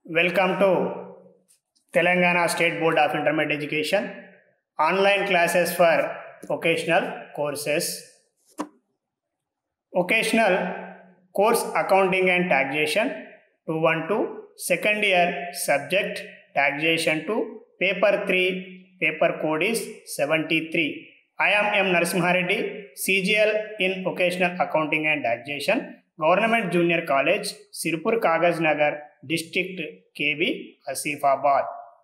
Welcome to Telangana State Board of Intermediate Education online classes for vocational courses. Vocational course accounting and taxation 212 second year subject taxation 2 paper 3 paper code is 73. I am M. Narasimhareddy, CGL in vocational accounting and taxation government junior college Sirpur Kagaznagar district K B Asifabad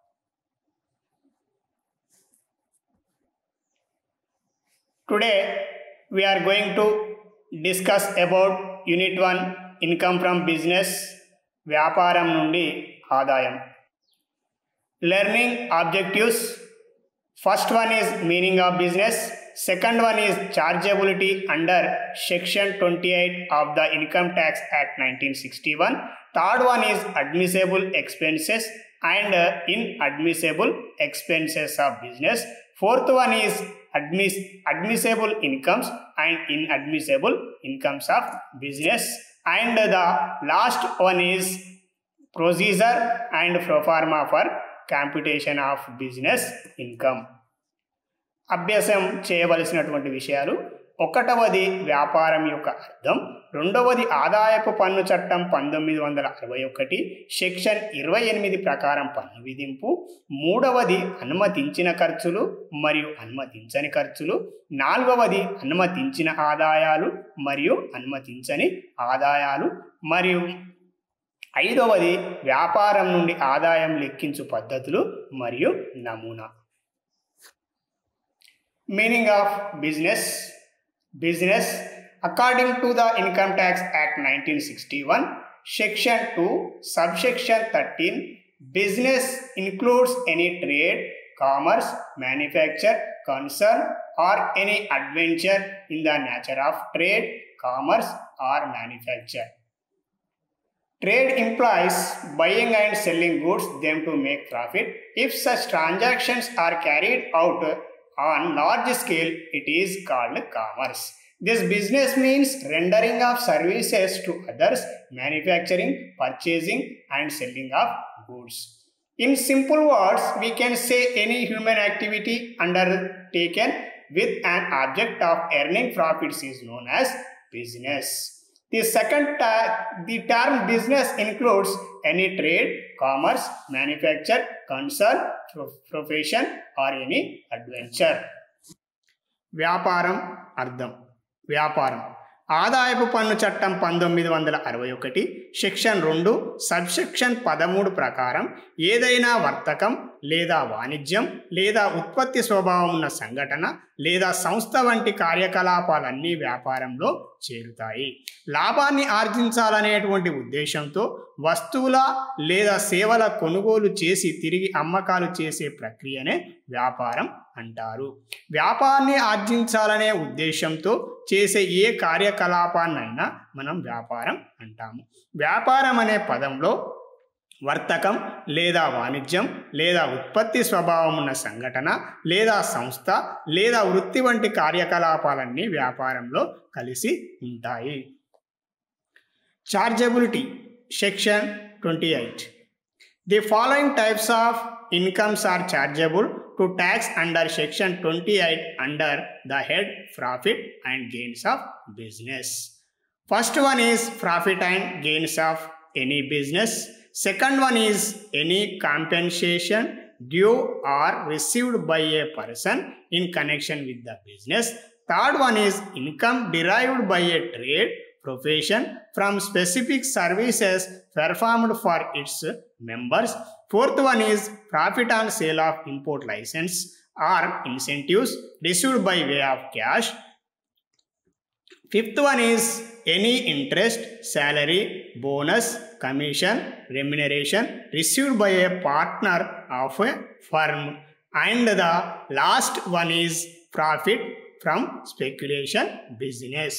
today we are going to discuss about unit one income from business వ్యాపారం నుండి ఆదాయం learning objectives first one is meaning of business second one is chargeability under section 28 of the income tax act 1961 third one is admissible expenses and uh, inadmissible expenses of business fourth one is admiss- admissible incomes and inadmissible incomes of business and the last one is procedure and pro forma for computation of business income అభ్యాసం చేయవలసినటువంటి విషయాలు ఒకటవది వ్యాపారం యొక్క అర్థం రెండవది ఆదాయపు పన్ను చట్టం పంతొమ్మిది వందల అరవై ఒకటి సెక్షన్ ఇరవై ఎనిమిది ప్రకారం పన్ను విధింపు మూడవది అనుమతించిన ఖర్చులు మరియు అనుమతించని ఖర్చులు నాలుగవది అనుమతించిన ఆదాయాలు మరియు అనుమతించని ఆదాయాలు మరియు ఐదవది వ్యాపారం నుండి ఆదాయం లెక్కించు పద్ధతులు మరియు నమూనా meaning of business business according to the income tax act 1961 section 2 subsection 13 business includes any trade commerce manufacture concern or any adventure in the nature of trade commerce or manufacture Trade implies buying and selling goods them to make profit. If such transactions are carried out on large scale, it is called commerce. This business means rendering of services to others, manufacturing, purchasing, and selling of goods. In simple words, we can say any human activity undertaken with an object of earning profits is known as business. The second ta- the term business includes any trade, commerce, manufacture, concern, pro- profession or any adventure. వ్యాపారం అర్థం వ్యాపారం ఆదాయపు పన్ను చట్టం పంతొమ్మిది వందల అరవై ఒకటి సెక్షన్ రెండు సబ్సెక్షన్ పదమూడు ప్రకారం ఏదైనా వర్తకం లేదా వాణిజ్యం లేదా ఉత్పత్తి స్వభావం ఉన్న సంఘటన లేదా సంస్థ వంటి కార్యకలాపాలన్నీ వ్యాపారంలో చేరుతాయి లాభాన్ని ఆర్జించాలనేటువంటి ఉద్దేశంతో వస్తువుల లేదా సేవల కొనుగోలు చేసి తిరిగి అమ్మకాలు చేసే ప్రక్రియనే వ్యాపారం అంటారు వ్యాపారాన్ని ఆర్జించాలనే ఉద్దేశంతో చేసే ఏ కార్యకలాపాన్నైనా మనం వ్యాపారం అంటాము వ్యాపారం అనే పదంలో వర్తకం లేదా వాణిజ్యం లేదా ఉత్పత్తి స్వభావం ఉన్న సంఘటన లేదా సంస్థ లేదా వృత్తి వంటి కార్యకలాపాలన్నీ వ్యాపారంలో కలిసి ఉంటాయి chargeability section twenty eight the following types of incomes are chargeable to tax under section twenty eight under the head profit and gains of business first one is profit and gains of any business Second one is any compensation due or received by a person in connection with the business. Third one is income derived by a trade profession from specific services performed for its members. Fourth one is profit on sale of import license or incentives received by way of cash. Fifth one is any interest, salary, bonus, commission, remuneration received by a partner of a firm. And the last one is profit from speculation business.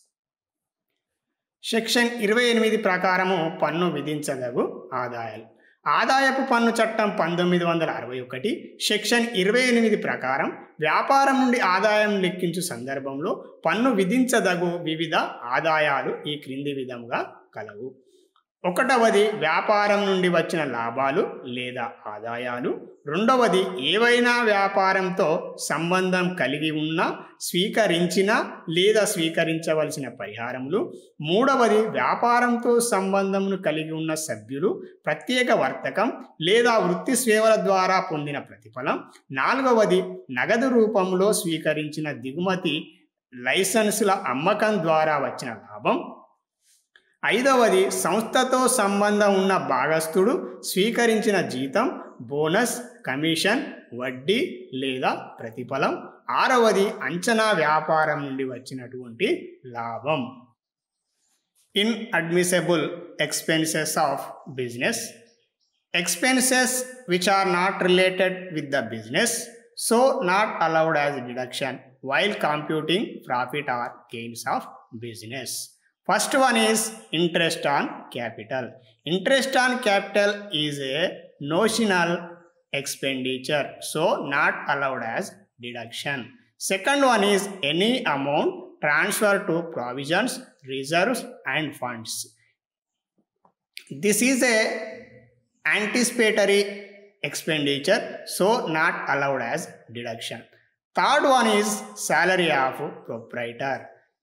Section ఇరవై ఎనిమిది ప్రకారము పన్ను విధించదగు ఆదాయాలు ఆదాయపు పన్ను చట్టం పంతొమ్మిది వందల అరవై ఒకటి సెక్షన్ ఇరవై ఎనిమిది ప్రకారం వ్యాపారం నుండి ఆదాయం లెక్కించు సందర్భంలో పన్ను విధించదగు వివిధ ఆదాయాలు ఈ క్రింది విధంగా కలవు ఒకటవది వ్యాపారం నుండి వచ్చిన లాభాలు లేదా ఆదాయాలు రెండవది ఏవైనా వ్యాపారంతో సంబంధం కలిగి ఉన్న స్వీకరించిన లేదా స్వీకరించవలసిన పరిహారములు మూడవది వ్యాపారంతో సంబంధమును కలిగి ఉన్న సభ్యులు ప్రత్యేక వర్తకం లేదా వృత్తి సేవల ద్వారా పొందిన ప్రతిఫలం నాలుగవది నగదు రూపంలో స్వీకరించిన దిగుమతి లైసెన్సుల అమ్మకం ద్వారా వచ్చిన లాభం ఐదవది సంస్థతో సంబంధం ఉన్న భాగస్థుడు స్వీకరించిన జీతం బోనస్ కమిషన్ వడ్డీ లేదా ప్రతిఫలం ఆరవది అంచనా వ్యాపారం నుండి వచ్చినటువంటి లాభం inadmissible expenses of business expenses which are not related with the business so not allowed as deduction while computing profit or gains of business First one is interest on capital. Interest on capital is a notional expenditure, so not allowed as deduction. Second one is any amount transferred to provisions, reserves, and funds. This is a anticipatory expenditure, so not allowed as deduction. Third one is salary of proprietor.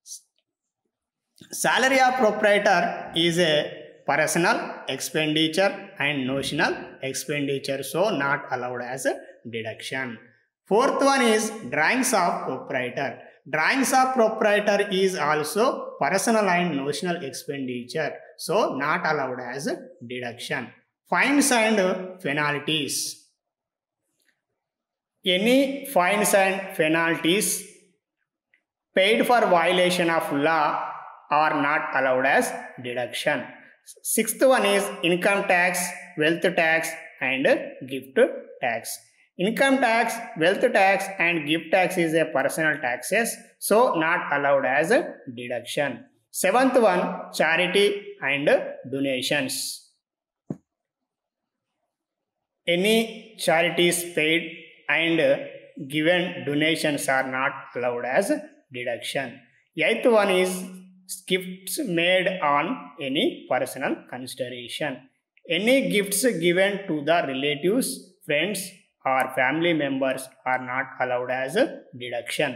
Salary of proprietor is a personal expenditure and notional expenditure, so not allowed as a deduction. Fourth one is drawings of proprietor. Drawings of proprietor is also personal and notional expenditure, so not allowed as a deduction. Fines and penalties. Any fines and penalties paid for violation of law are not allowed as deduction. Sixth one is income tax, wealth tax, and gift tax. Income tax, wealth tax, and gift tax is a personal taxes, so not allowed as a deduction. Seventh one, charity and donations. Any charities paid and given donations are not allowed as deduction. Eighth one is gifts made on any personal consideration. Any gifts given to the relatives, friends, or family members are not allowed as a deduction.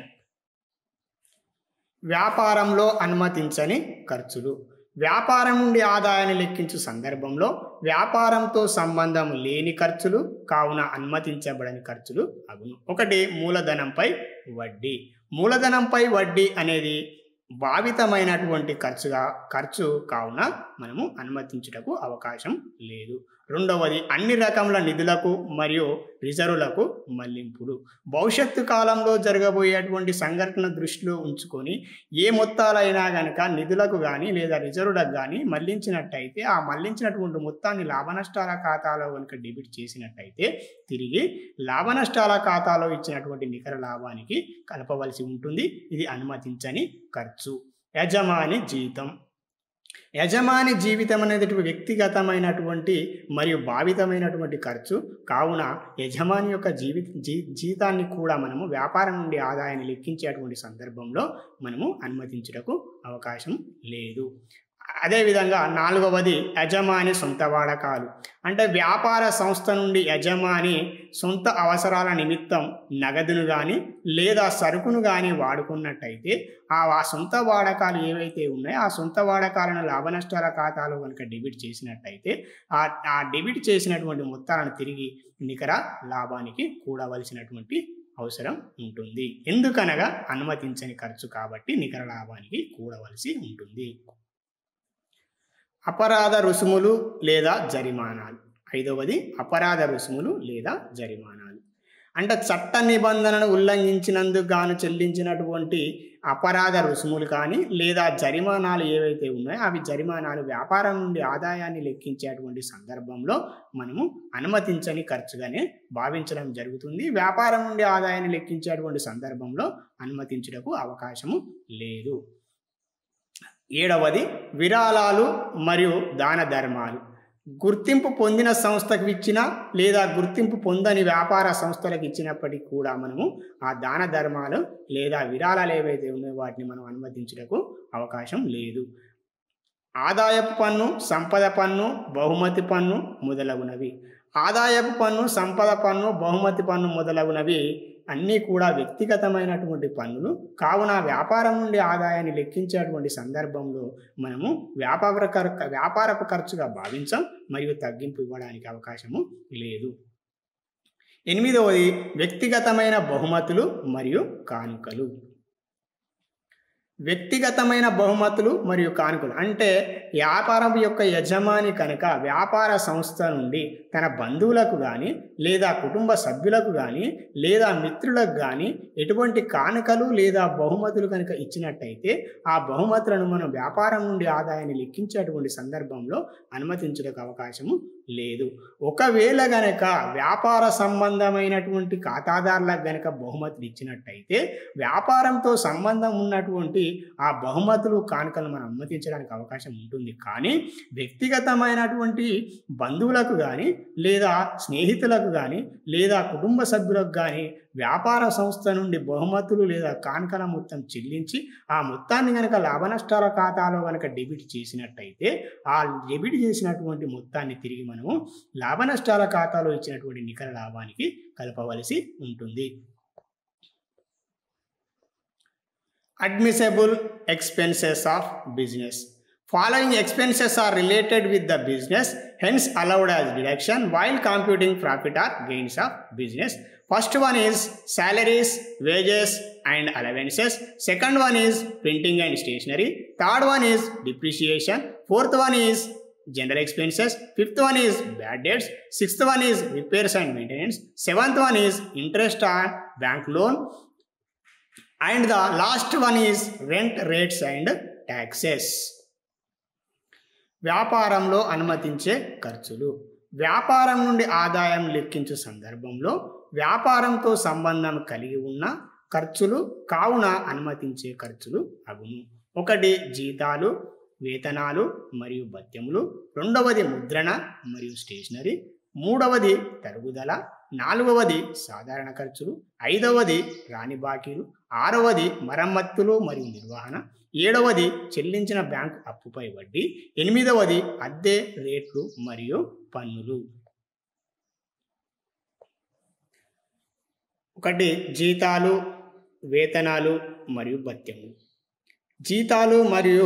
వ్యాపారంలో అనుమతించని ఖర్చులు వ్యాపారం నుండి ఆదాయాన్ని లెక్కించు సందర్భంలో వ్యాపారంతో సంబంధం లేని ఖర్చులు కావున అనుమతించబడని ఖర్చులు అగును ఒకటి మూలధనంపై వడ్డీ మూలధనంపై వడ్డీ అనేది భావితమైనటువంటి ఖర్చుగా ఖర్చు కావున మనము అనుమతించుటకు అవకాశం లేదు రెండవది అన్ని రకముల నిధులకు మరియు రిజర్వులకు మళ్లింపులు భవిష్యత్తు కాలంలో జరగబోయేటువంటి సంఘటన దృష్టిలో ఉంచుకొని ఏ మొత్తాలైనా కనుక నిధులకు కానీ లేదా రిజర్వులకు కానీ మళ్లించినట్టయితే ఆ మళ్లించినటువంటి మొత్తాన్ని లాభనష్టాల ఖాతాలో కనుక డెబిట్ చేసినట్టయితే తిరిగి లాభనష్టాల ఖాతాలో ఇచ్చినటువంటి నికర లాభానికి కలపవలసి ఉంటుంది ఇది అనుమతించని ఖర్చు యజమాని జీతం యజమాని జీవితం అనేది వ్యక్తిగతమైనటువంటి మరియు భావితమైనటువంటి ఖర్చు కావున యజమాని యొక్క జీవిత జీ జీతాన్ని కూడా మనము వ్యాపారం నుండి ఆదాయాన్ని లెక్కించేటువంటి సందర్భంలో మనము అనుమతించుటకు అవకాశం లేదు అదేవిధంగా నాలుగవది యజమాని సొంత వాడకాలు అంటే వ్యాపార సంస్థ నుండి యజమాని సొంత అవసరాల నిమిత్తం నగదును కానీ లేదా సరుకును కానీ వాడుకున్నట్టయితే ఆ ఆ సొంత వాడకాలు ఏవైతే ఉన్నాయో ఆ సొంత వాడకాలను లాభనష్టాల ఖాతాలో కనుక డెబిట్ చేసినట్టయితే ఆ ఆ డెబిట్ చేసినటువంటి మొత్తాలను తిరిగి నికర లాభానికి కూడవలసినటువంటి అవసరం ఉంటుంది ఎందుకనగా అనుమతించని ఖర్చు కాబట్టి నికర లాభానికి కూడవలసి ఉంటుంది అపరాధ రుసుములు లేదా జరిమానాలు ఐదవది అపరాధ రుసుములు లేదా జరిమానాలు అంటే చట్ట నిబంధనను ఉల్లంఘించినందుకు గాను చెల్లించినటువంటి అపరాధ రుసుములు కానీ లేదా జరిమానాలు ఏవైతే ఉన్నాయో అవి జరిమానాలు వ్యాపారం నుండి ఆదాయాన్ని లెక్కించేటువంటి సందర్భంలో మనము అనుమతించని ఖర్చుగానే భావించడం జరుగుతుంది వ్యాపారం నుండి ఆదాయాన్ని లెక్కించేటువంటి సందర్భంలో అనుమతించుటకు అవకాశము లేదు ఏడవది విరాళాలు మరియు దాన ధర్మాలు గుర్తింపు పొందిన సంస్థకు ఇచ్చిన లేదా గుర్తింపు పొందని వ్యాపార సంస్థలకు ఇచ్చినప్పటికీ కూడా మనము ఆ దాన ధర్మాలు లేదా విరాళాలు ఏవైతే ఉన్నాయో వాటిని మనం అనుమతించుటకు అవకాశం లేదు ఆదాయపు పన్ను సంపద పన్ను బహుమతి పన్ను మొదలగునవి ఆదాయపు పన్ను సంపద పన్ను బహుమతి పన్ను మొదలగునవి అన్నీ కూడా వ్యక్తిగతమైనటువంటి పన్నులు కావున వ్యాపారం నుండి ఆదాయాన్ని లెక్కించేటువంటి సందర్భంలో మనము వ్యాపార ఖర్- వ్యాపారపు ఖర్చుగా భావించాం మరియు తగ్గింపు ఇవ్వడానికి అవకాశము లేదు ఎనిమిదవది వ్యక్తిగతమైన బహుమతులు మరియు కానుకలు వ్యక్తిగతమైన బహుమతులు మరియు కానుకలు అంటే వ్యాపారం యొక్క యజమాని కనుక వ్యాపార సంస్థ నుండి తన బంధువులకు కానీ లేదా కుటుంబ సభ్యులకు కానీ లేదా మిత్రులకు కానీ ఎటువంటి కానుకలు లేదా బహుమతులు కనుక ఇచ్చినట్టయితే ఆ బహుమతులను మనం వ్యాపారం నుండి ఆదాయాన్ని లెక్కించేటువంటి సందర్భంలో అనుమతించడానికి అవకాశము లేదు ఒకవేళ గనక వ్యాపార సంబంధమైనటువంటి ఖాతాదారులకు గనక బహుమతులు ఇచ్చినట్టయితే వ్యాపారంతో సంబంధం ఉన్నటువంటి ఆ బహుమతులు కానుకలు మనం అనుమతించడానికి అవకాశం ఉంటుంది కానీ వ్యక్తిగతమైనటువంటి బంధువులకు కానీ లేదా స్నేహితులకు కానీ లేదా కుటుంబ సభ్యులకు కానీ వ్యాపార సంస్థ నుండి బహుమతులు లేదా కానుకల మొత్తం చెల్లించి ఆ మొత్తాన్ని కనుక లాభ నష్టాల ఖాతాలో కనుక డెబిట్ చేసినట్టయితే ఆ డెబిట్ చేసినటువంటి మొత్తాన్ని తిరిగి మనము లాభ నష్టాల ఖాతాలో ఇచ్చినటువంటి నికర లాభానికి కలపవలసి ఉంటుంది admissible expenses of business following expenses are related with the business hence allowed as deduction while computing profit or gains of business first one is salaries wages and allowances second one is printing and stationery third one is depreciation fourth one is general expenses fifth one is bad debts sixth one is repairs and maintenance seventh one is interest on bank loan and the last one is rent rates and taxes వ్యాపారంలో అనుమతించే ఖర్చులు వ్యాపారం నుండి ఆదాయం లెక్కించే సందర్భంలో వ్యాపారంతో సంబంధం కలిగి ఉన్న ఖర్చులు కావున అనుమతించే ఖర్చులు అగును ఒకటి జీతాలు వేతనాలు మరియు భత్యములు రెండవది ముద్రణ మరియు స్టేషనరీ మూడవది తరుగుదల నాలుగవది సాధారణ ఖర్చులు ఐదవది రాని బాకీలు ఆరవది మరమ్మతులు మరియు నిర్వహణ ఏడవది చెల్లించిన బ్యాంకు అప్పుపై వడ్డీ ఎనిమిదవది అద్దె రేట్లు మరియు పన్నులు ఒకటి జీతాలు వేతనాలు మరియు భత్యములు జీతాలు మరియు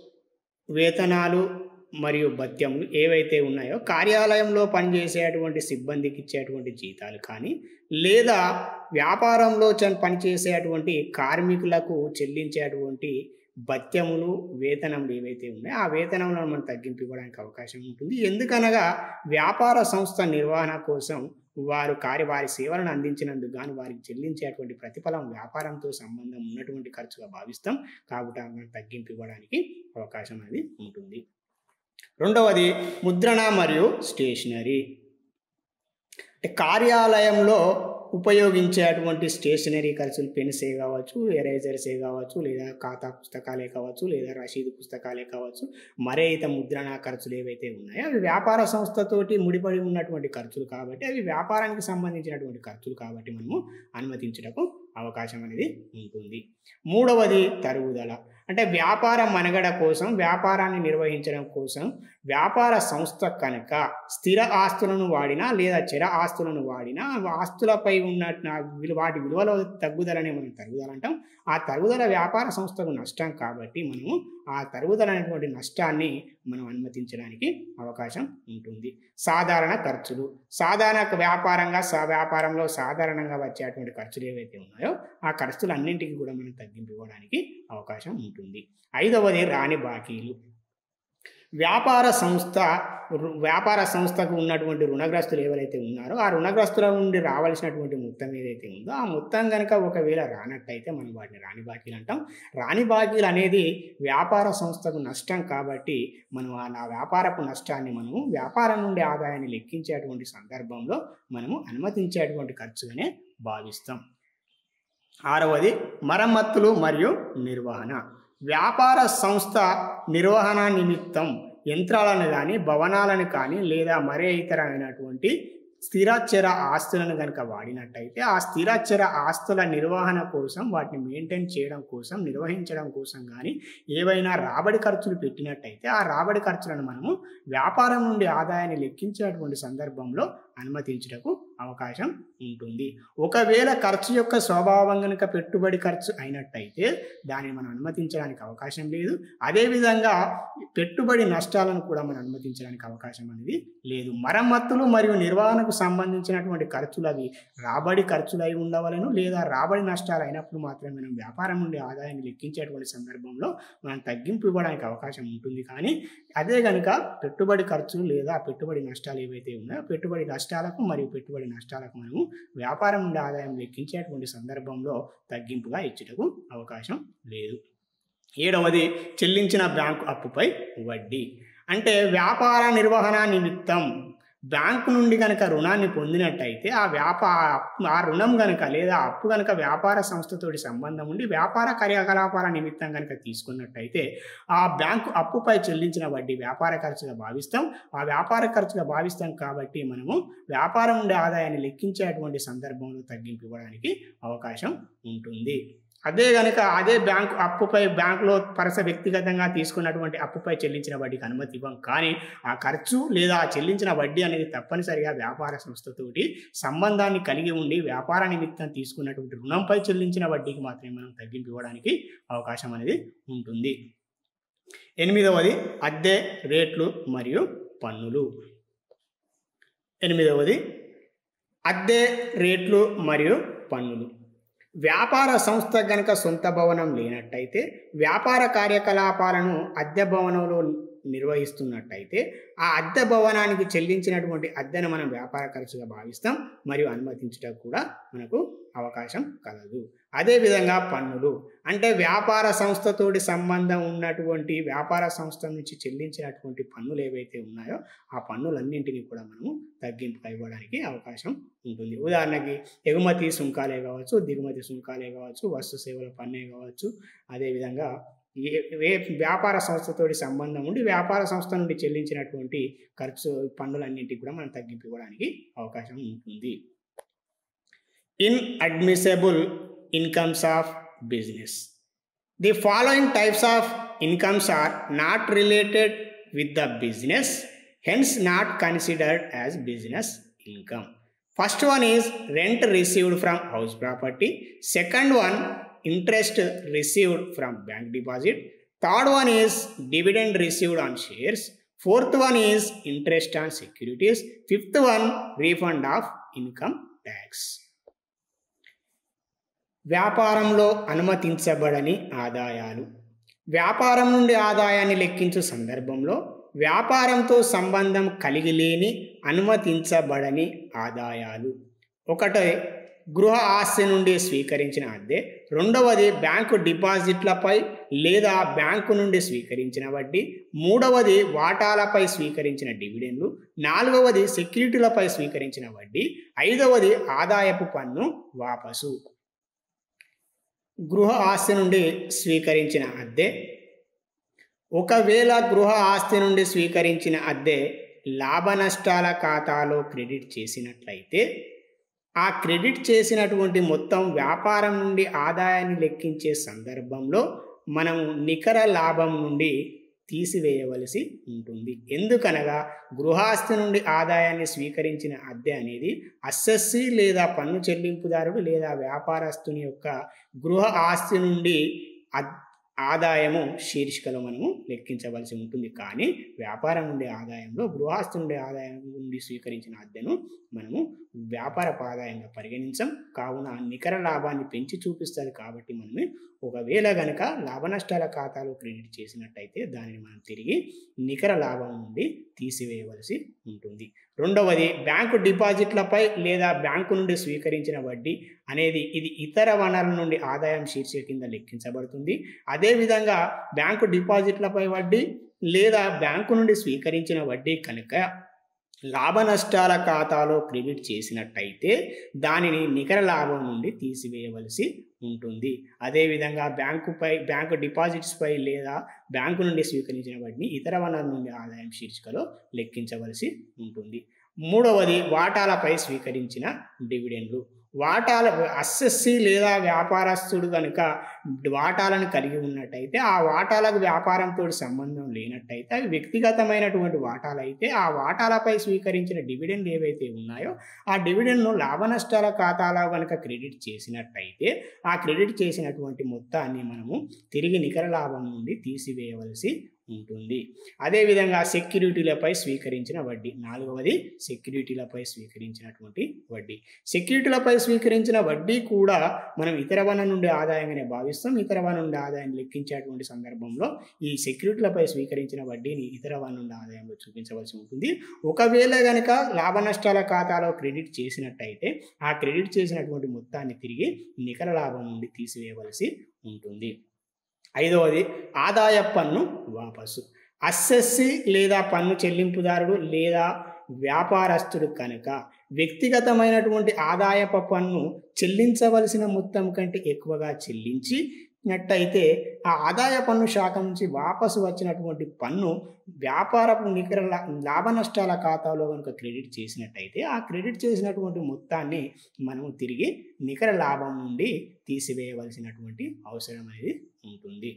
వేతనాలు మరియు భత్యములు ఏవైతే ఉన్నాయో కార్యాలయంలో పనిచేసేటువంటి సిబ్బందికి ఇచ్చేటువంటి జీతాలు కానీ లేదా వ్యాపారంలో చ- పనిచేసేటువంటి కార్మికులకు చెల్లించేటువంటి భత్యములు వేతనములు ఏవైతే ఉన్నాయో ఆ వేతనములను మనం తగ్గింపు ఇవ్వడానికి అవకాశం ఉంటుంది ఎందుకనగా వ్యాపార సంస్థ నిర్వహణ కోసం వారు కార్య వారి సేవలను అందించినందుకు గాను వారికి చెల్లించేటువంటి ప్రతిఫలం వ్యాపారంతో సంబంధం ఉన్నటువంటి ఖర్చుగా భావిస్తాం కాబట్టి మనం తగ్గింపు ఇవ్వడానికి అవకాశం అనేది ఉంటుంది రెండవది ముద్రణ మరియు స్టేషనరీ అంటే కార్యాలయంలో ఉపయోగించేటువంటి స్టేషనరీ ఖర్చులు పెన్సే కావచ్చు ఎరేజర్సే కావచ్చు లేదా ఖాతా పుస్తకాలే కావచ్చు లేదా రసీదు పుస్తకాలే కావచ్చు మరే ఇతర ముద్రణ ఖర్చులు ఏవైతే ఉన్నాయో అవి వ్యాపార సంస్థతోటి ముడిపడి ఉన్నటువంటి ఖర్చులు కాబట్టి అవి వ్యాపారానికి సంబంధించినటువంటి ఖర్చులు కాబట్టి మనము అనుమతించటకు అవకాశం అనేది ఉంటుంది మూడవది తరుగుదల అంటే వ్యాపార మనుగడ కోసం వ్యాపారాన్ని నిర్వహించడం కోసం వ్యాపార సంస్థ కనుక స్థిర ఆస్తులను వాడినా లేదా చర ఆస్తులను వాడినా ఆ ఆస్తులపై ఉన్న విలు- వాటి విలువలో తగ్గుదలనే మనం తరుగుదల అంటాం ఆ తరుగుదల వ్యాపార సంస్థకు నష్టం కాబట్టి మనము ఆ తరుగుదల అనేటువంటి నష్టాన్ని మనం అనుమతించడానికి అవకాశం ఉంటుంది సాధారణ ఖర్చులు సాధారణ వ్యాపారంగా సా వ్యాపారంలో సాధారణంగా వచ్చేటువంటి ఖర్చులు ఏవైతే ఉన్నాయో ఆ ఖర్చులన్నింటికి కూడా మనం తగ్గింపు ఇవ్వడానికి అవకాశం ఉంటుంది ఐదవది రాని బాకీలు వ్యాపార సంస్థ రు- వ్యాపార సంస్థకు ఉన్నటువంటి రుణగ్రస్తులు ఎవరైతే ఉన్నారో ఆ రుణగ్రస్తుల నుండి రావాల్సినటువంటి మొత్తం ఏదైతే ఉందో ఆ మొత్తం కనుక ఒకవేళ రానట్టయితే మనం వాటిని రాని బాకీలు అంటాం రాని బాకీలు అనేది వ్యాపార సంస్థకు నష్టం కాబట్టి మనం ఆ నా వ్యాపారపు నష్టాన్ని మనము వ్యాపారం నుండి ఆదాయాన్ని లెక్కించేటువంటి సందర్భంలో మనము అనుమతించేటువంటి ఖర్చుగానే భావిస్తాం ఆరవది మరమ్మతులు మరియు నిర్వహణ వ్యాపార సంస్థ నిర్వహణ నిమిత్తం యంత్రాలను కానీ భవనాలను కానీ లేదా మరే ఇతరమైనటువంటి స్థిరాచర ఆస్తులను కనుక వాడినట్టయితే ఆ స్థిరాచర ఆస్తుల నిర్వహణ కోసం వాటిని మెయింటైన్ చేయడం కోసం నిర్వహించడం కోసం కానీ ఏవైనా రాబడి ఖర్చులు పెట్టినట్టయితే ఆ రాబడి ఖర్చులను మనము వ్యాపారం నుండి ఆదాయాన్ని లెక్కించేటువంటి సందర్భంలో అనుమతించటకు అవకాశం ఉంటుంది ఒకవేళ ఖర్చు యొక్క స్వభావం కనుక పెట్టుబడి ఖర్చు అయినట్టయితే దాన్ని మనం అనుమతించడానికి అవకాశం లేదు అదేవిధంగా పెట్టుబడి నష్టాలను కూడా మనం అనుమతించడానికి అవకాశం అనేది లేదు మరమ్మతులు మరియు నిర్వహణకు సంబంధించినటువంటి ఖర్చులు అవి రాబడి ఖర్చులు అయి ఉండవలను లేదా రాబడి నష్టాలు అయినప్పుడు మాత్రమే మనం వ్యాపారం నుండి ఆదాయాన్ని లెక్కించేటువంటి సందర్భంలో మనం తగ్గింపు ఇవ్వడానికి అవకాశం ఉంటుంది కానీ అదే కనుక పెట్టుబడి ఖర్చు లేదా పెట్టుబడి నష్టాలు ఏవైతే ఉన్నాయో పెట్టుబడి నష్టాలకు మరియు పెట్టుబడి నష్టాలకు మనము వ్యాపారం నుండి ఆదాయం లెక్కించేటువంటి సందర్భంలో తగ్గింపుగా ఇచ్చుటకు అవకాశం లేదు ఏడవది చెల్లించిన బ్యాంకు అప్పుపై వడ్డీ అంటే వ్యాపార నిర్వహణ నిమిత్తం బ్యాంకు నుండి కనుక రుణాన్ని పొందినట్టయితే ఆ వ్యాపార ఆ రుణం కనుక లేదా అప్పు కనుక వ్యాపార సంస్థతోటి సంబంధం ఉండి వ్యాపార కార్యకలాపాల నిమిత్తం కనుక తీసుకున్నట్టయితే ఆ బ్యాంకు అప్పుపై చెల్లించిన వడ్డీ వ్యాపార ఖర్చుగా భావిస్తాం ఆ వ్యాపార ఖర్చుగా భావిస్తాం కాబట్టి మనము వ్యాపారం నుండి ఆదాయాన్ని లెక్కించేటువంటి సందర్భంలో తగ్గింపు ఇవ్వడానికి అవకాశం ఉంటుంది అదే కనుక అదే బ్యాంకు అప్పుపై బ్యాంకులో పరస వ్యక్తిగతంగా తీసుకున్నటువంటి అప్పుపై చెల్లించిన వడ్డీకి అనుమతి ఇవ్వం కానీ ఆ ఖర్చు లేదా ఆ చెల్లించిన వడ్డీ అనేది తప్పనిసరిగా వ్యాపార సంస్థతోటి సంబంధాన్ని కలిగి ఉండి వ్యాపార నిమిత్తం తీసుకున్నటువంటి రుణంపై చెల్లించిన వడ్డీకి మాత్రమే మనం తగ్గింపు ఇవ్వడానికి అవకాశం అనేది ఉంటుంది ఎనిమిదవది అద్దె రేట్లు మరియు పన్నులు ఎనిమిదవది అద్దె రేట్లు మరియు పన్నులు వ్యాపార సంస్థ గనక సొంత భవనం లేనట్టయితే వ్యాపార కార్యకలాపాలను అద్దె భవనంలో నిర్వహిస్తున్నట్టయితే ఆ అద్దె భవనానికి చెల్లించినటువంటి అద్దెను మనం వ్యాపార ఖర్చుగా భావిస్తాం మరియు అనుమతించడానికి కూడా మనకు అవకాశం కలదు అదేవిధంగా పన్నులు అంటే వ్యాపార సంస్థతోటి సంబంధం ఉన్నటువంటి వ్యాపార సంస్థ నుంచి చెల్లించినటువంటి పన్నులు ఏవైతే ఉన్నాయో ఆ పన్నులన్నింటినీ కూడా మనము తగ్గింపు ఇవ్వడానికి అవకాశం ఉంటుంది ఉదాహరణకి ఎగుమతి సుంకాలే కావచ్చు దిగుమతి సుంకాలే కావచ్చు వస్తు సేవల పన్నే కావచ్చు అదేవిధంగా ఏ ఏ వ్యాపార సంస్థతోటి సంబంధం ఉండి వ్యాపార సంస్థ నుండి చెల్లించినటువంటి ఖర్చు పన్నులన్నింటికి కూడా మనం తగ్గింపు ఇవ్వడానికి అవకాశం ఉంటుంది inadmissible incomes of business the following types of incomes are not related with the business hence not considered as business income first one is rent received from house property second one interest received from bank deposit third one is dividend received on shares fourth one is interest on securities fifth one refund of income tax వ్యాపారంలో అనుమతించబడని ఆదాయాలు వ్యాపారం నుండి ఆదాయాన్ని లెక్కించు సందర్భంలో వ్యాపారంతో సంబంధం కలిగి లేని అనుమతించబడని ఆదాయాలు ఒకటి గృహ ఆస్తి నుండి స్వీకరించిన అద్దె రెండవది బ్యాంకు డిపాజిట్లపై లేదా బ్యాంకు నుండి స్వీకరించిన వడ్డీ మూడవది వాటాలపై స్వీకరించిన డివిడెండ్లు నాలుగవది సెక్యూరిటీలపై స్వీకరించిన వడ్డీ ఐదవది ఆదాయపు పన్ను వాపసు గృహ ఆస్తి నుండి స్వీకరించిన అద్దె ఒకవేళ గృహ ఆస్తి నుండి స్వీకరించిన అద్దె లాభ నష్టాల ఖాతాలో క్రెడిట్ చేసినట్లయితే ఆ క్రెడిట్ చేసినటువంటి మొత్తం వ్యాపారం నుండి ఆదాయాన్ని లెక్కించే సందర్భంలో మనము నికర లాభం నుండి తీసివేయవలసి ఉంటుంది ఎందుకనగా గృహాస్తి నుండి ఆదాయాన్ని స్వీకరించిన అద్దె అనేది అస్సెస్సి లేదా పన్ను చెల్లింపుదారుడు లేదా వ్యాపారస్తుని యొక్క గృహ ఆస్తి నుండి ఆదాయము శీర్షికలో మనము లెక్కించవలసి ఉంటుంది కానీ వ్యాపారం నుండి ఆదాయంలో గృహాస్తి నుండి ఆదాయం నుండి స్వీకరించిన అద్దెను మనము వ్యాపార ఆదాయంగా పరిగణించం కావున నికర లాభాన్ని పెంచి చూపిస్తుంది కాబట్టి మనమే ఒకవేళ గనక లాభ నష్టాల ఖాతాలో క్రెడిట్ చేసినట్టయితే దానిని మనం తిరిగి నికర లాభం నుండి తీసివేయవలసి ఉంటుంది రెండవది బ్యాంకు డిపాజిట్లపై లేదా బ్యాంకు నుండి స్వీకరించిన వడ్డీ అనేది ఇది ఇతర వనరుల నుండి ఆదాయం శీర్షిక కింద లెక్కించబడుతుంది అదేవిధంగా బ్యాంకు డిపాజిట్లపై వడ్డీ లేదా బ్యాంకు నుండి స్వీకరించిన వడ్డీ కనుక లాభ నష్టాల ఖాతాలో క్రెడిట్ చేసినట్టయితే దానిని నికర లాభం నుండి తీసివేయవలసి ఉంటుంది అదేవిధంగా బ్యాంకుపై బ్యాంకు డిపాజిట్స్పై లేదా బ్యాంకు నుండి స్వీకరించిన వాటిని ఇతర వనరుల నుండి ఆదాయం శీర్షికలో లెక్కించవలసి ఉంటుంది మూడవది వాటాలపై స్వీకరించిన డివిడెండ్లు వాటాల అస్సెస్సి లేదా వ్యాపారస్తుడు కనుక వాటాలను కలిగి ఉన్నట్టయితే ఆ వాటాలకు వ్యాపారంతో సంబంధం లేనట్టయితే అవి వ్యక్తిగతమైనటువంటి వాటాలు అయితే ఆ వాటాలపై స్వీకరించిన డివిడెండ్ ఏవైతే ఉన్నాయో ఆ డివిడెండ్ను లాభ నష్టాల ఖాతాలో కనుక క్రెడిట్ చేసినట్టయితే ఆ క్రెడిట్ చేసినటువంటి మొత్తాన్ని మనము తిరిగి నికర లాభం నుండి తీసివేయవలసి ఉంటుంది అదేవిధంగా సెక్యూరిటీలపై స్వీకరించిన వడ్డీ నాలుగవది సెక్యూరిటీలపై స్వీకరించినటువంటి వడ్డీ సెక్యూరిటీలపై స్వీకరించిన వడ్డీ కూడా మనం ఇతర వన నుండి ఆదాయంగానే భావిస్తాం ఇతర వన నుండి ఆదాయాన్ని లెక్కించేటువంటి సందర్భంలో ఈ సెక్యూరిటీలపై స్వీకరించిన వడ్డీని ఇతర వన నుండి ఆదాయంలో చూపించవలసి ఉంటుంది ఒకవేళ కనుక లాభ నష్టాల ఖాతాలో క్రెడిట్ చేసినట్టయితే ఆ క్రెడిట్ చేసినటువంటి మొత్తాన్ని తిరిగి నికర లాభం నుండి తీసివేయవలసి ఉంటుంది ఐదవది ఆదాయ పన్ను వాపసు అస్సెస్సి లేదా పన్ను చెల్లింపుదారుడు లేదా వ్యాపారస్తుడు కనుక వ్యక్తిగతమైనటువంటి ఆదాయపు పన్ను చెల్లించవలసిన మొత్తం కంటే ఎక్కువగా చెల్లించి నట్టయితే ఆ ఆదాయ పన్ను శాఖ నుంచి వాపసు వచ్చినటువంటి పన్ను వ్యాపారపు నికర లా- లాభ నష్టాల ఖాతాలో కనుక క్రెడిట్ చేసినట్టయితే ఆ క్రెడిట్ చేసినటువంటి మొత్తాన్ని మనము తిరిగి నికర లాభం నుండి తీసివేయవలసినటువంటి అవసరం అనేది ఉంటుంది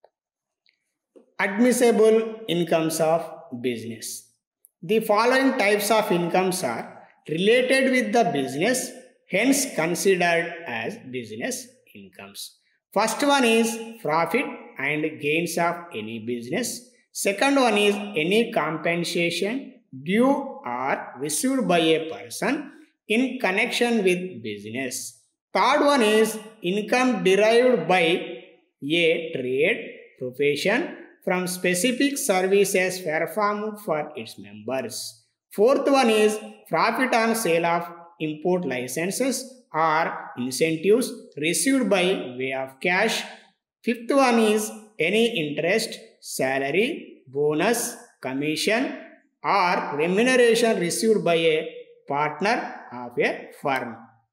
admissible incomes of business the following types of incomes are related with the business hence considered as business incomes first one is profit and gains of any business second one is any compensation due or received by a person in connection with business third one is income derived by a trade profession from specific services performed for its members. Fourth one is profit on sale of import licenses or incentives received by way of cash. Fifth one is any interest, salary, bonus, commission or remuneration received by a partner of a firm.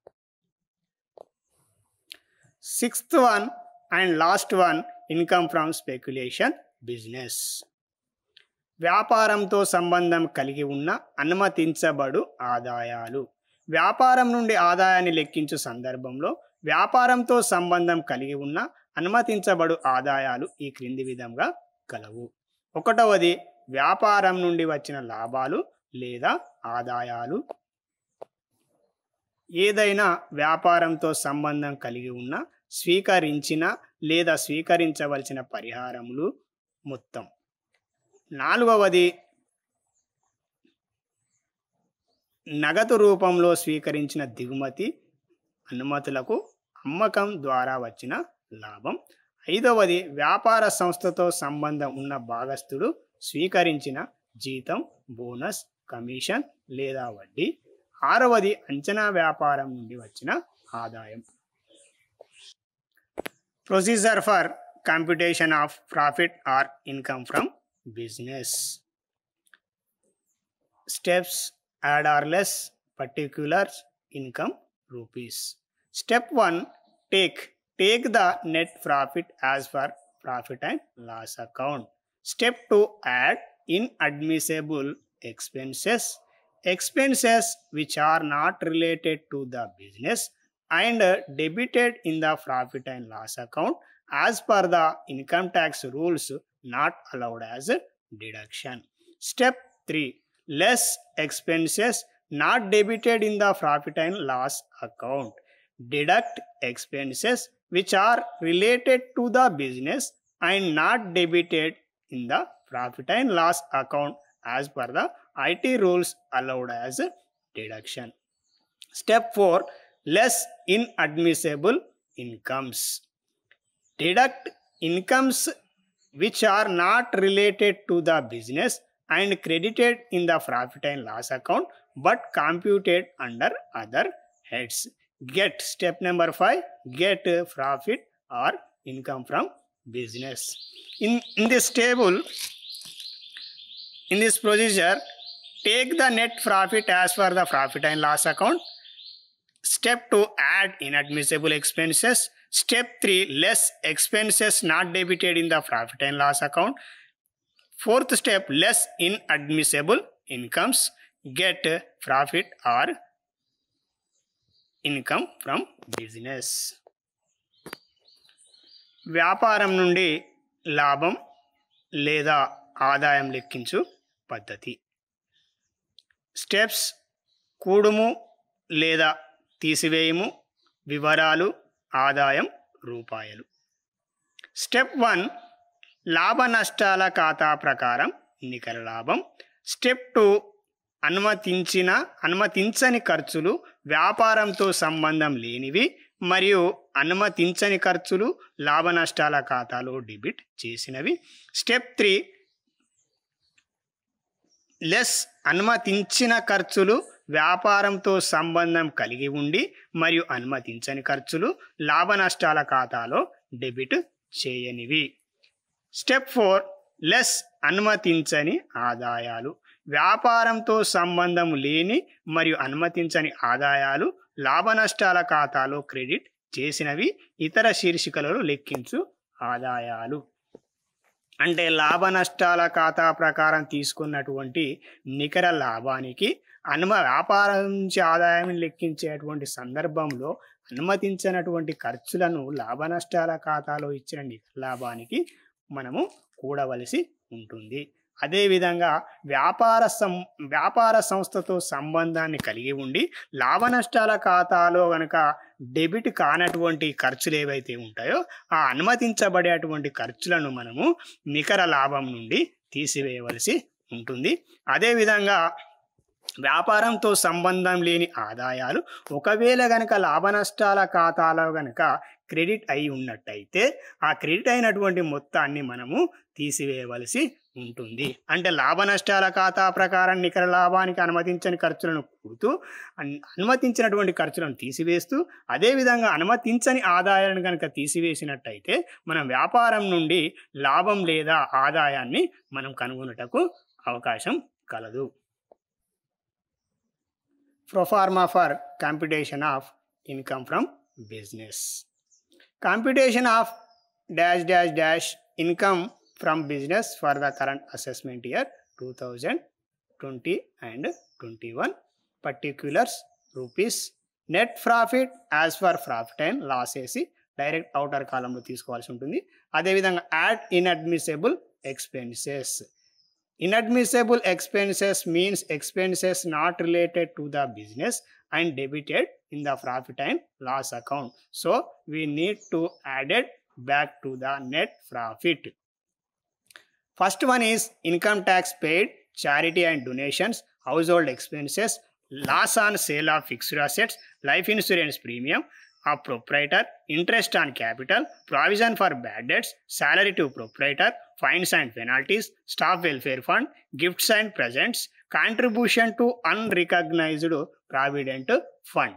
Sixth one and last one income from speculation business వ్యాపారంతో సంబంధం కలిగి ఉన్న అనుమతించబడు ఆదాయాలు వ్యాపారం నుండి ఆదాయాన్ని లెక్కించు సందర్భంలో వ్యాపారంతో సంబంధం కలిగి ఉన్న అనుమతించబడు ఆదాయాలు ఈ క్రింది విధంగా కలవు ఒకటవది వ్యాపారం నుండి వచ్చిన లాభాలు లేదా ఆదాయాలు ఏదైనా వ్యాపారంతో సంబంధం కలిగి ఉన్న స్వీకరించిన లేదా స్వీకరించవలసిన పరిహారములు మొత్తం నాలుగవది నగదు రూపంలో స్వీకరించిన దిగుమతి అనుమతులకు అమ్మకం ద్వారా వచ్చిన లాభం ఐదవది వ్యాపార సంస్థతో సంబంధం ఉన్న భాగస్థుడు స్వీకరించిన జీతం బోనస్ కమిషన్ లేదా వడ్డీ ఆరవది అంచనా వ్యాపారం నుండి వచ్చిన ఆదాయం procedure for computation of profit or income from business steps add or less particular income rupees step one take take the net profit as per profit and loss account step two add inadmissible expenses expenses which are not related to the business and debited in the profit and loss account as per the income tax rules not allowed as deduction step 3 less expenses not debited in the profit and loss account deduct expenses which are related to the business and not debited in the profit and loss account as per the IT rules allowed as deduction. Step 4 Less inadmissible incomes. Deduct incomes which are not related to the business and credited in the profit and loss account but computed under other heads. Get step number 5 get profit or income from business. In, in this table, in this procedure, take the net profit as per the profit and loss account. Step 2 add inadmissible expenses. Step 3 less expenses not debited in the profit and loss account. Fourth step less inadmissible incomes. Get profit or income from business వ్యాపారం నుండి లాభం లేదా ఆదాయం లెక్కించు పద్ధతి steps కూడుము లేదా తీసివేయము వివరాలు ఆదాయం రూపాయలు స్టెప్ వన్ లాభ నష్టాల ఖాతా ప్రకారం నికర లాభం స్టెప్ టూ అనుమతించిన అనుమతించని ఖర్చులు వ్యాపారంతో సంబంధం లేనివి మరియు అనుమతించని ఖర్చులు లాభ నష్టాల ఖాతాలో డెబిట్ చేసినవి స్టెప్ త్రీ లెస్ అనుమతించిన ఖర్చులు వ్యాపారంతో సంబంధం కలిగి ఉండి మరియు అనుమతించని ఖర్చులు లాభ నష్టాల ఖాతాలో డెబిట్ చేయనివి స్టెప్ ఫోర్ లెస్ అనుమతించని ఆదాయాలు వ్యాపారంతో సంబంధం లేని మరియు అనుమతించని ఆదాయాలు లాభ నష్టాల ఖాతాలో క్రెడిట్ చేసినవి ఇతర శీర్షికలలో లెక్కించు ఆదాయాలు అంటే లాభ నష్టాల ఖాతా ప్రకారం తీసుకున్నటువంటి నికర లాభానికి అనుమ వ్యాపారం నుంచి ఆదాయం లెక్కించేటువంటి సందర్భంలో అనుమతించినటువంటి ఖర్చులను లాభ నష్టాల ఖాతాలో ఇచ్చిన నికర లాభానికి మనము కూడవలసి ఉంటుంది అదేవిధంగా వ్యాపార సం వ్యాపార సంస్థతో సంబంధాన్ని కలిగి ఉండి లాభ నష్టాల ఖాతాలో కనుక డెబిట్ కానటువంటి ఖర్చులు ఏవైతే ఉంటాయో ఆ అనుమతించబడేటువంటి ఖర్చులను మనము నికర లాభం నుండి తీసివేయవలసి ఉంటుంది అదేవిధంగా వ్యాపారంతో సంబంధం లేని ఆదాయాలు ఒకవేళ గనక లాభ నష్టాల ఖాతాలో గనక క్రెడిట్ అయి ఉన్నట్టయితే ఆ క్రెడిట్ అయినటువంటి మొత్తాన్ని మనము తీసివేయవలసి ఉంటుంది అంటే లాభ నష్టాల ఖాతా ప్రకారం నికర లాభానికి అనుమతించని ఖర్చులను కూడుతూ అన్- అనుమతించినటువంటి ఖర్చులను తీసివేస్తూ అదేవిధంగా అనుమతించని ఆదాయాలను కనుక తీసివేసినట్టయితే మనం వ్యాపారం నుండి లాభం లేదా ఆదాయాన్ని మనం కనుగొనుటకు అవకాశం కలదు proforma for computation of income from business computation of dash dash dash income from business for the current assessment year 2020 and 21 particulars rupees net profit as per profit and loss వేసి డైరెక్ట్ అవుటర్ కాలంలో తీసుకోవాల్సి ఉంటుంది అదేవిధంగా add inadmissible expenses Inadmissible expenses means expenses not related to the business and debited in the profit and loss account. So we need to add it back to the net profit. First one is income tax paid, charity and donations, household expenses, loss on sale of fixed assets, life insurance premium of proprietor, interest on capital, provision for bad debts, salary to proprietor, fines and penalties, staff welfare fund, gifts and presents, contribution to unrecognized provident fund.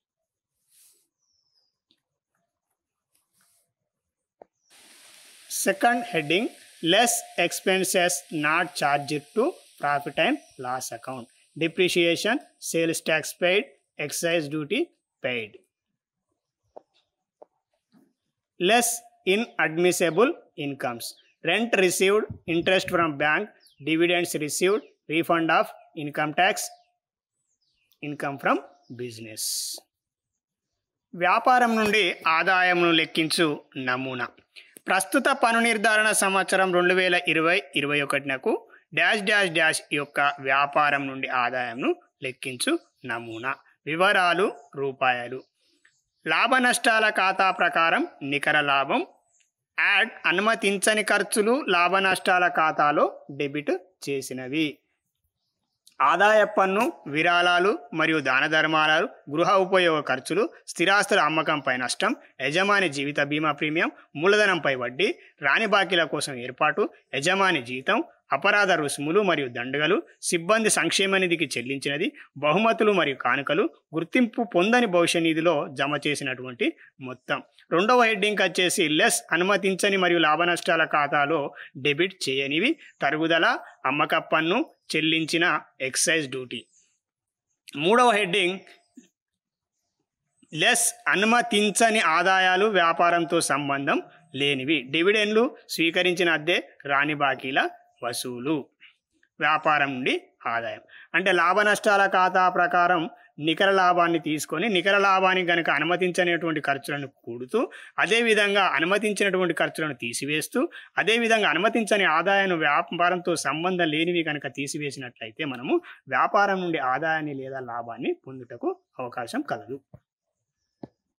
Second heading less expenses not charged to profit and loss account. Depreciation, sales tax paid, excise duty paid. Less inadmissible incomes. Rent received, interest from bank, dividends received, refund of income tax, income from business. వ్యాపారం నుండి ఆదాయమును లెక్కించు నమూనా ప్రస్తుత పన్ను నిర్ధారణ సంవత్సరం రెండు వేల ఇరవై ఇరవై ఒకటినకు డాష్ డాష్ డాష్ యొక్క వ్యాపారం నుండి ఆదాయంను లెక్కించు నమూనా వివరాలు రూపాయలు లాభ నష్టాల ఖాతా ప్రకారం నికర లాభం యాడ్ అనుమతించని ఖర్చులు లాభ నష్టాల ఖాతాలో డెబిట్ చేసినవి ఆదాయ పన్ను విరాళాలు మరియు దాన ధర్మాలు గృహ ఉపయోగ ఖర్చులు స్థిరాస్తుల అమ్మకంపై నష్టం యజమాని జీవిత బీమా ప్రీమియం మూలధనంపై వడ్డీ రాని బాకీల కోసం ఏర్పాటు యజమాని జీతం అపరాధ రుసుములు మరియు దండగలు సిబ్బంది సంక్షేమ నిధికి చెల్లించినది బహుమతులు మరియు కానుకలు గుర్తింపు పొందని భవిష్య నిధిలో జమ చేసినటువంటి మొత్తం రెండవ హెడ్డింగ్ వచ్చేసి లెస్ అనుమతించని మరియు లాభ నష్టాల ఖాతాలో డెబిట్ చేయనివి తరుగుదల అమ్మక పన్ను చెల్లించిన ఎక్సైజ్ డ్యూటీ మూడవ హెడ్డింగ్ లెస్ అనుమతించని ఆదాయాలు వ్యాపారంతో సంబంధం లేనివి డివిడెండ్లు స్వీకరించిన అద్దె రాని బాకీల వసూలు వ్యాపారం నుండి ఆదాయం అంటే లాభ నష్టాల ఖాతా ప్రకారం నికర లాభాన్ని తీసుకొని నికర లాభానికి కనుక అనుమతించనేటువంటి ఖర్చులను కూడుతూ అదేవిధంగా అనుమతించినటువంటి ఖర్చులను తీసివేస్తూ అదేవిధంగా అనుమతించని ఆదాయాన్ని వ్యాపారంతో సంబంధం లేనివి కనుక తీసివేసినట్లయితే మనము వ్యాపారం నుండి ఆదాయాన్ని లేదా లాభాన్ని పొందుటకు అవకాశం కలదు